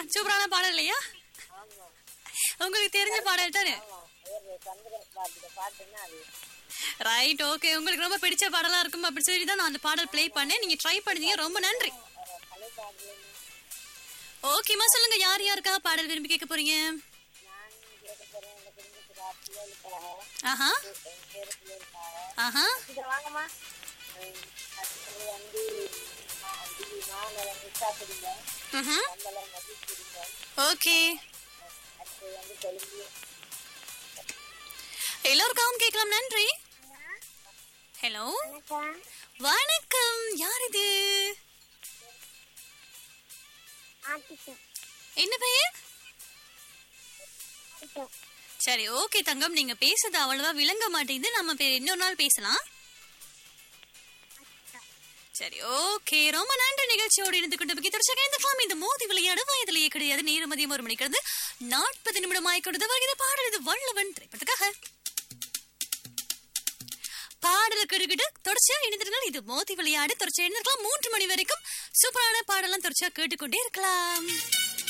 சூப்பரான பாடல் இல்லையா உங்களுக்கு தெரிஞ்ச பாடல் தானே ஒரு சந்திரன் பாட்டு பாட்டுன்னா அது ரைட் ஓகே உங்களுக்கு ரொம்ப பிடிச்ச பாடலா இருக்கும் அப்படி சொல்லி தான் நான் அந்த பாடல் ப்ளே பண்ணேன் நீங்க ட்ரை பண்ணீங்க ரொம்ப நன்றி ஒரு கலை பாடல் ஓகேமா சொல்லுங்க யார் யாருக்காக பாடல் விரும்பி கேட்க போறீங்க நான் கேட்க போறேன் இந்த குடும்பத்துக்கு பிள்ளைகளுக்காக ஆஹா என் பேரு பிள்ளைகளுக்காக ஆஹா இதை வாங்கம்மா உம், அடுத்தது வந்து மா- இது மாநலம் நிஷாப்பிடுங்க ம்ஹும். மங்களம் மதிப்பிடுங்க ஓகே அடுத்தது வந்து தெலுங்கு எல்லோருக்காகவும் கேட்கலாம் நன்றி ஹலோ வணக்கம் யார் இது என்ன பெயர் சரி ஓகே தங்கம் நீங்க பேசுறது அவ்வளவா விளங்க மாட்டேங்குது நம்ம பேர் இன்னொரு நாள் பேசலாம் சரி ஓகே ரொம்ப நன்றி நிகழ்ச்சியோடு இருந்து கொண்டு போய் தொடர்ச்சியாக இந்த ஃபார்ம் இந்த மோதி விளையாடு வயதிலேயே கிடையாது நேரம் மதியம் ஒரு மணிக்கிறது நாற்பது நிமிடம் ஆய்க்கொண்டது வருகிற பாடல் இது வல்லவன் திரைப்படத்துக்காக பாடல் கிடுகிடு தொடர்ச்சியா இணைந்திருந்தால் இது மோதி விளையாடு தொடர்ச்சியா இணைந்திருக்கலாம் மூன்று மணி வரைக்கும் சூப்பரான பாடலாம் தொடர்ச்சியா கேட்டுக்கொண்டே இருக்கலாம்